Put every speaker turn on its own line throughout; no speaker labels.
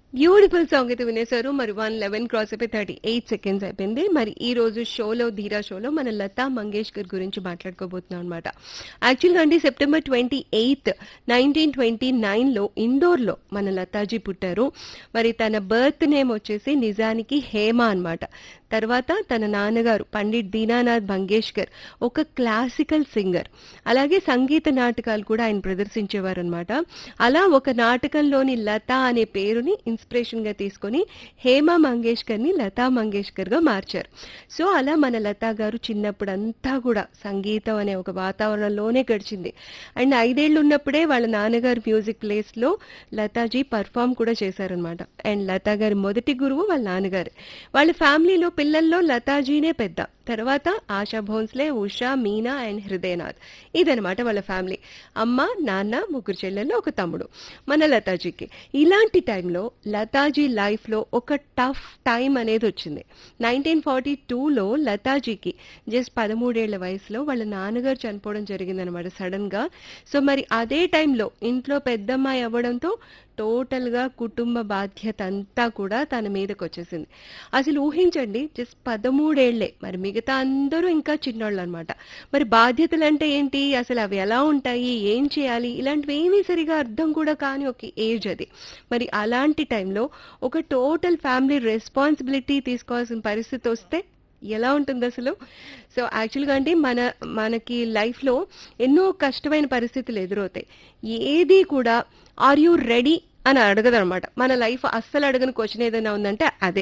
beautiful song అయితే వినేశారు మరి వన్ లెవెన్ క్రాస్ అయిపోయి థర్టీ ఎయిట్ సెకండ్స్ అయిపోయింది మరి ఈ రోజు షోలో ధీరా షోలో మన లతా మంగేష్కర్ గురించి మాట్లాడుకోబోతున్నాం అనమాట యాక్చువల్గా అండి September twenty eighth nineteen twenty నైన్లో ఇండోర్లో మన లతాజీ పుట్టారు మరి తన బర్త్ నేమ్ వచ్చేసి నిజానికి హేమ అన్నమాట తర్వాత తన నాన్నగారు పండిట్ దీనానాథ్ మంగేష్కర్ ఒక క్లాసికల్ సింగర్ అలాగే సంగీత నాటకాలు కూడా ఆయన ప్రదర్శించేవారు అనమాట అలా ఒక నాటకంలోని లత అనే పేరుని ఇన్స్పిరేషన్ గా తీసుకొని హేమ మంగేష్కర్ ని లతా మంగేష్కర్ గా మార్చారు సో అలా మన లతా గారు చిన్నప్పుడు అంతా కూడా సంగీతం అనే ఒక వాతావరణంలోనే గడిచింది అండ్ ఐదేళ్లు ఉన్నప్పుడే వాళ్ళ నాన్నగారు మ్యూజిక్ ప్లేస్ లో లతాజీ పర్ఫామ్ కూడా చేశారనమాట అండ్ లతా గారి మొదటి గురువు వాళ్ళ నాన్నగారు వాళ్ళ ఫ్యామిలీలో పిల్లల్లో లతాజీనే పెద్ద తర్వాత ఆశా భోన్స్లే ఉషా మీనా అండ్ హృదయనాథ్ ఇదనమాట వాళ్ళ ఫ్యామిలీ అమ్మ నాన్న ముగ్గురు చెల్లెళ్ళు ఒక తమ్ముడు మన లతాజీకి ఇలాంటి టైంలో లతాజీ లైఫ్లో ఒక టఫ్ టైం అనేది వచ్చింది నైన్టీన్ ఫార్టీ టూలో లతాజీకి జస్ట్ పదమూడేళ్ల వయసులో వాళ్ళ నాన్నగారు చనిపోవడం జరిగిందనమాట సడన్గా సో మరి అదే టైంలో ఇంట్లో పెద్దమ్మాయి అవ్వడంతో టోటల్గా కుటుంబ బాధ్యత అంతా కూడా తన మీదకి వచ్చేసింది అసలు ఊహించండి జస్ట్ పదమూడేళ్లే మరి మిగతా అందరూ ఇంకా చిన్నోళ్ళు అనమాట మరి బాధ్యతలు అంటే ఏంటి అసలు అవి ఎలా ఉంటాయి ఏం చేయాలి ఇలాంటివి ఏమీ సరిగా అర్థం కూడా కాని ఒక ఏజ్ అది మరి అలాంటి టైంలో ఒక టోటల్ ఫ్యామిలీ రెస్పాన్సిబిలిటీ తీసుకోవాల్సిన పరిస్థితి వస్తే ఎలా ఉంటుంది అసలు సో యాక్చువల్గా అంటే మన మనకి లైఫ్లో ఎన్నో కష్టమైన పరిస్థితులు ఎదురవుతాయి ఏది కూడా ఆర్ యూ రెడీ అని అడగదు అనమాట మన లైఫ్ అస్సలు అడగని క్వశ్చన్ ఏదైనా ఉందంటే అదే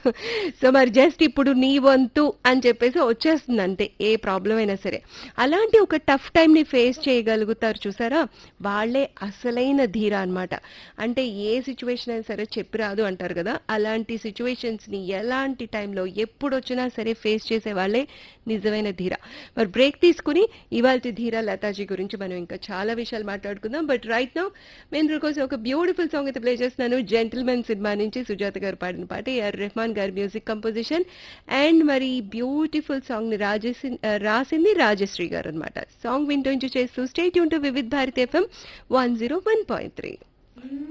సో మరి జస్ట్ ఇప్పుడు నీ వంతు అని చెప్పేసి వచ్చేస్తుంది అంతే ఏ ప్రాబ్లం అయినా సరే అలాంటి ఒక టఫ్ టైంని ఫేస్ చేయగలుగుతారు చూసారా వాళ్ళే అసలైన ధీర అన్నమాట అంటే ఏ సిచ్యువేషన్ అయినా సరే చెప్పి రాదు అంటారు కదా అలాంటి సిచ్యువేషన్స్ని ఎలాంటి టైంలో ఎప్పుడు వచ్చినా సరే ఫేస్ చేసే వాళ్ళే నిజమైన ధీర మరి బ్రేక్ తీసుకుని ఇవాళ ధీర లతాజీ గురించి మనం ఇంకా చాలా విషయాలు మాట్లాడుకుందాం బట్ రైట్ నౌ మేము కోసం ఒక బ్యూటిఫుల్ సాంగ్ అయితే ప్లే చేస్తున్నాను జెంటిల్మెన్ సినిమా నుంచి సుజాత గారు పాడిన పాట ఏఆర్ రెహమాన్ గారి మ్యూజిక్ కంపోజిషన్ అండ్ మరి బ్యూటిఫుల్ సాంగ్ ని రాజేసి రాసింది రాజశ్రీ గారు అనమాట సాంగ్ వింటూ చేస్తూ స్టేట్ యూన్ to Vividh Bharat FM one zero one point three